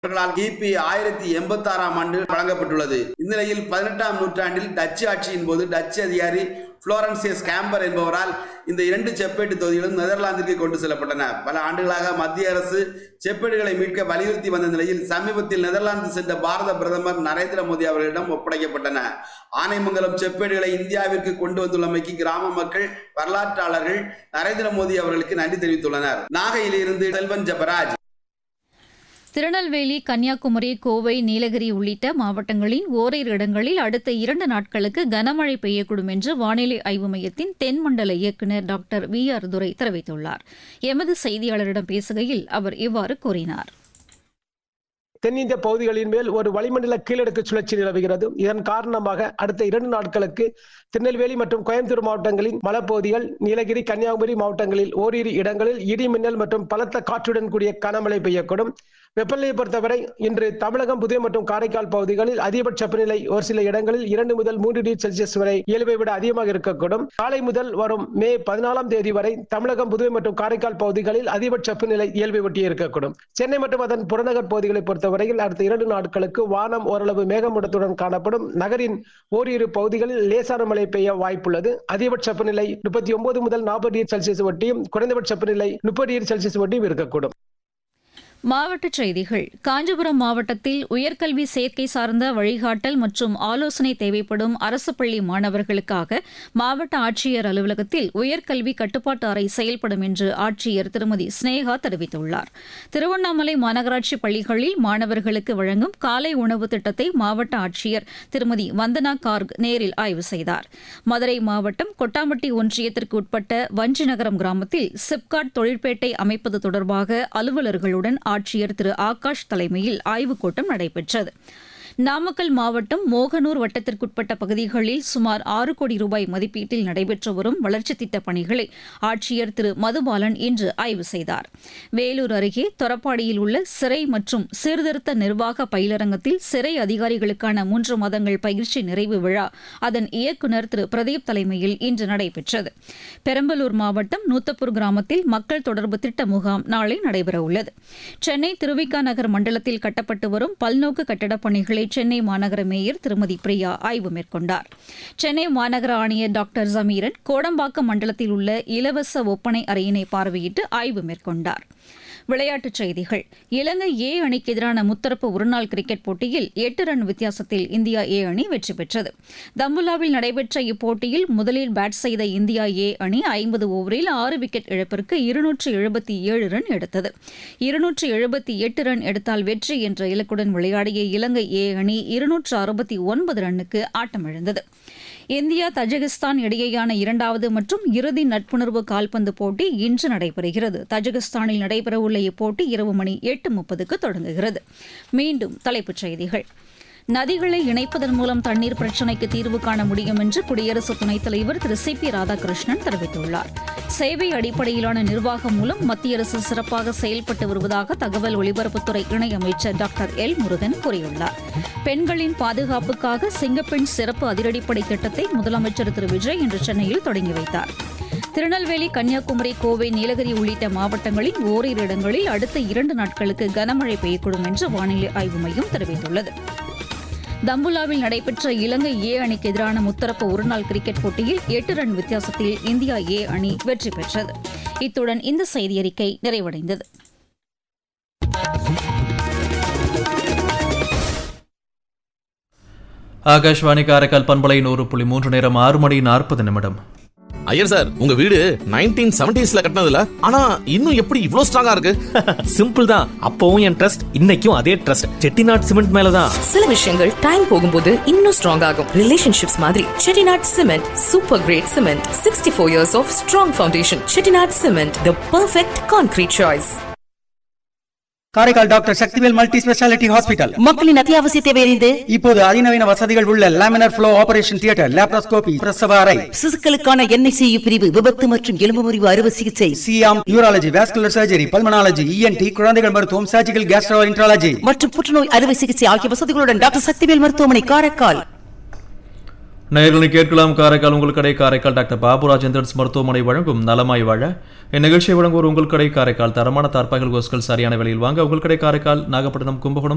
அவர்களால் கிபி ஆயிரத்தி எண்பத்தி ஆறாம் ஆண்டு வழங்கப்பட்டுள்ளது இந்நிலையில் பதினெட்டாம் நூற்றாண்டில் டச்சு ஆட்சியின் போது டச்சு அதிகாரி புளோரன்சியஸ் கேம்பர் என்பவரால் இந்த இரண்டு செப்பேட்டு தொகுதிகளும் நெதர்லாந்திற்கு கொண்டு செல்லப்பட்டன பல ஆண்டுகளாக மத்திய அரசு செப்பேடுகளை மீட்க வலியுறுத்தி வந்த நிலையில் சமீபத்தில் நெதர்லாந்து சென்ற பாரத பிரதமர் நரேந்திர மோடி அவர்களிடம் ஒப்படைக்கப்பட்டன ஆனைமங்கலம் செப்பேடுகளை இந்தியாவிற்கு கொண்டு வந்துள்ளமைக்கு கிராம மக்கள் வரலாற்றாளர்கள் நரேந்திர மோடி அவர்களுக்கு நன்றி தெரிவித்துள்ளனர் நாகையிலிருந்து செல்வன் ஜபராஜ் திருநெல்வேலி கன்னியாகுமரி கோவை நீலகிரி உள்ளிட்ட மாவட்டங்களின் ஓரிரு இடங்களில் அடுத்த இரண்டு நாட்களுக்கு கனமழை பெய்யக்கூடும் என்று வானிலை ஆய்வு மையத்தின் தென்மண்டல இயக்குநர் டாக்டர் வி ஆர் துரை தெரிவித்துள்ளார் எமது செய்தியாளரிடம் பேசுகையில் அவர் இவ்வாறு கூறினார் தென்னிந்திய பகுதிகளின் மேல் ஒரு வளிமண்டல கீழடுக்கு சுழற்சி நிலவுகிறது இதன் காரணமாக அடுத்த இரண்டு நாட்களுக்கு திருநெல்வேலி மற்றும் கோயம்புத்தூர் மாவட்டங்களின் மலைப்பகுதிகள் நீலகிரி கன்னியாகுமரி மாவட்டங்களில் ஓரிரு இடங்களில் இடி மின்னல் மற்றும் பலத்த காற்றுடன் கூடிய கனமழை பெய்யக்கூடும் வெப்பநிலையை பொறுத்தவரை இன்று தமிழகம் புதுவை மற்றும் காரைக்கால் பகுதிகளில் அதிகபட்ச வெப்பநிலை ஒரு சில இடங்களில் இரண்டு முதல் மூன்று டிகிரி செல்சியஸ் வரை இயல்பை விட அதிகமாக இருக்கக்கூடும் காலை முதல் வரும் மே பதினாலாம் தேதி வரை தமிழகம் புதுவை மற்றும் காரைக்கால் பகுதிகளில் அதிகபட்ச வெப்பநிலை இயல்பை ஒட்டி இருக்கக்கூடும் சென்னை மற்றும் அதன் புறநகர் பகுதிகளை பொறுத்தவரையில் அடுத்த இரண்டு நாட்களுக்கு வானம் ஓரளவு மேகமூட்டத்துடன் காணப்படும் நகரின் ஓரிரு பகுதிகளில் லேசான மழை பெய்ய வாய்ப்புள்ளது அதிகபட்ச வெப்பநிலை முப்பத்தி ஒன்பது முதல் நாற்பது டிகிரி செல்சியஸ் ஒட்டியும் குறைந்தபட்ச வெப்பநிலை முப்பது டிகிரி செல்சியஸ் ஒட்டியும் இருக்கக்கூடும் மாவட்டச் செய்திகள் காஞ்சிபுரம் மாவட்டத்தில் உயர்கல்வி சேர்க்கை சார்ந்த வழிகாட்டல் மற்றும் ஆலோசனை தேவைப்படும் அரசு பள்ளி மாணவர்களுக்காக மாவட்ட ஆட்சியர் அலுவலகத்தில் உயர்கல்வி கட்டுப்பாட்டு அறை செயல்படும் என்று ஆட்சியர் திருமதி ஸ்னேகா தெரிவித்துள்ளார் திருவண்ணாமலை மாநகராட்சி பள்ளிகளில் மாணவர்களுக்கு வழங்கும் காலை உணவு திட்டத்தை மாவட்ட ஆட்சியர் திருமதி வந்தனா கார்க் நேரில் ஆய்வு செய்தார் மதுரை மாவட்டம் கொட்டாம்பட்டி ஒன்றியத்திற்கு உட்பட்ட வஞ்சிநகரம் கிராமத்தில் சிப்காட் தொழிற்பேட்டை அமைப்பது தொடர்பாக அலுவலர்களுடன் ஆட்சியர் திரு ஆகாஷ் தலைமையில் ஆய்வுக் கூட்டம் நடைபெற்றது நாமக்கல் மாவட்டம் மோகனூர் வட்டத்திற்குட்பட்ட பகுதிகளில் சுமார் ஆறு கோடி ரூபாய் மதிப்பீட்டில் நடைபெற்று வரும் வளர்ச்சித் திட்டப் பணிகளை ஆட்சியர் திரு மதுபாலன் இன்று ஆய்வு செய்தார் வேலூர் அருகே தொரப்பாடியில் உள்ள சிறை மற்றும் சீர்திருத்த நிர்வாக பயிலரங்கத்தில் சிறை அதிகாரிகளுக்கான மூன்று மாதங்கள் பயிற்சி நிறைவு விழா அதன் இயக்குநர் திரு பிரதீப் தலைமையில் இன்று நடைபெற்றது பெரம்பலூர் மாவட்டம் நூத்தப்பூர் கிராமத்தில் மக்கள் தொடர்பு திட்ட முகாம் நாளை நடைபெறவுள்ளது சென்னை திருவிக்கா நகர் மண்டலத்தில் கட்டப்பட்டு வரும் பல்நோக்கு கட்டடப் பணிகளை சென்னை மாநகர மேயர் திருமதி பிரியா ஆய்வு மேற்கொண்டார் சென்னை மாநகர ஆணையர் டாக்டர் ஜமீரன் கோடம்பாக்கம் மண்டலத்தில் உள்ள இலவச ஒப்பனை அறையினை பார்வையிட்டு ஆய்வு மேற்கொண்டார் விளையாட்டுச் செய்திகள் இலங்கை ஏ அணிக்கு எதிரான முத்தரப்பு ஒருநாள் கிரிக்கெட் போட்டியில் எட்டு ரன் வித்தியாசத்தில் இந்தியா ஏ அணி வெற்றி பெற்றது தம்புலாவில் நடைபெற்ற இப்போட்டியில் முதலில் பேட் செய்த இந்தியா ஏ அணி ஐம்பது ஓவரில் ஆறு விக்கெட் இழப்பிற்கு இருநூற்று எழுபத்தி ஏழு ரன் எடுத்தது இருநூற்று எழுபத்தி எட்டு ரன் எடுத்தால் வெற்றி என்ற இலக்குடன் விளையாடிய இலங்கை ஏ அணி இருநூற்று அறுபத்தி ஒன்பது ரன்னுக்கு ஆட்டமிழந்தது இந்தியா தஜிகிஸ்தான் இடையேயான இரண்டாவது மற்றும் இறுதி நட்புணர்வு கால்பந்து போட்டி இன்று நடைபெறுகிறது தஜிகிஸ்தானில் நடைபெறவுள்ள இப்போட்டி இரவு மணி எட்டு முப்பதுக்கு தொடங்குகிறது மீண்டும் தலைப்புச் செய்திகள் நதிகளை இணைப்பதன் மூலம் தண்ணீர் பிரச்சினைக்கு தீர்வு காண முடியும் என்று குடியரசு துணைத் தலைவர் திரு சி பி ராதாகிருஷ்ணன் தெரிவித்துள்ளார் சேவை அடிப்படையிலான நிர்வாகம் மூலம் மத்திய அரசு சிறப்பாக செயல்பட்டு வருவதாக தகவல் ஒலிபரப்புத்துறை இணையமைச்சர் டாக்டர் எல் முருகன் கூறியுள்ளார் பெண்களின் பாதுகாப்புக்காக சிங்கப்பெண் சிறப்பு அதிரடிப்படை திட்டத்தை முதலமைச்சர் திரு விஜய் இன்று சென்னையில் தொடங்கி வைத்தார் திருநெல்வேலி கன்னியாகுமரி கோவை நீலகிரி உள்ளிட்ட மாவட்டங்களில் ஓரிரு இடங்களில் அடுத்த இரண்டு நாட்களுக்கு கனமழை பெய்யக்கூடும் என்று வானிலை ஆய்வு மையம் தெரிவித்துள்ளது தம்புலாவில் நடைபெற்ற இலங்கை ஏ அணிக்கு எதிரான முத்தரப்பு ஒருநாள் கிரிக்கெட் போட்டியில் எட்டு ரன் வித்தியாசத்தில் இந்தியா ஏ அணி வெற்றி பெற்றது இத்துடன் இந்த செய்தியறிக்கை நிறைவடைந்தது ஆகாஷ்வாணி காரைக்கால் பண்பலை நூறு புள்ளி மூன்று நேரம் ஆறு மணி நாற்பது நிமிடம் ஐயர் சார் உங்க வீடு நைன்டீன் செவன்டிஸ்ல கட்டினதுல ஆனா இன்னும் எப்படி இவ்ளோ ஸ்ட்ராங்கா இருக்கு சிம்பிள் தான் அப்பவும் என் ட்ரஸ்ட் இன்னைக்கும் அதே ட்ரஸ்ட் செட்டிநாட் சிமெண்ட் மேலதான் சில விஷயங்கள் டைம் போகும்போது இன்னும் ஸ்ட்ராங் ஆகும் ரிலேஷன்ஷிப்ஸ் மாதிரி Chettinad cement super great cement sixty four years of strong foundation Chettinad cement the perfect concrete choice Karaikal doctor Sakthivel multi speciality hospital மக்களின் அத்தியாவசிய தேவை அறிந்து இப்போது அதிநவீன வசதிகள் உள்ள laminar flow operation theatre laparoscopy பிரசவ அறை சிசுக்களுக்கான என்ஐசியு பிரிவு விபத்து மற்றும் எலும்பு முறிவு அறுவை சிகிச்சை சியாம் urology vascular surgery pulmonology ENT குழந்தைகள் மருத்துவம் சர்ஜிக்கல் கேஸ்ட்ரோ இன்ட்ராலஜி மற்றும் புற்றுநோய் அறுவை சிகிச்சை ஆகிய வசதிகளுடன் டாக்டர் சக்திவேல் மருத்துவமனை காரைக்கால் நேயர்களை கேட்கலாம் காரைக்கால் உங்கள் கடை காரைக்கால் டாக்டர் பாபு ராஜேந்திரன்ஸ் மருத்துவமனை வழங்கும் நலமாய் வாழ இந்நிகழ்ச்சியை வழங்குவோர் உங்கள் கடை காரைக்கால் தரமான தார்பாய்கள் கோஸ்கள் சரியான விலையில் வாங்க உங்கள் கடை காரைக்கால் நாகப்பட்டினம் கும்பகோணம்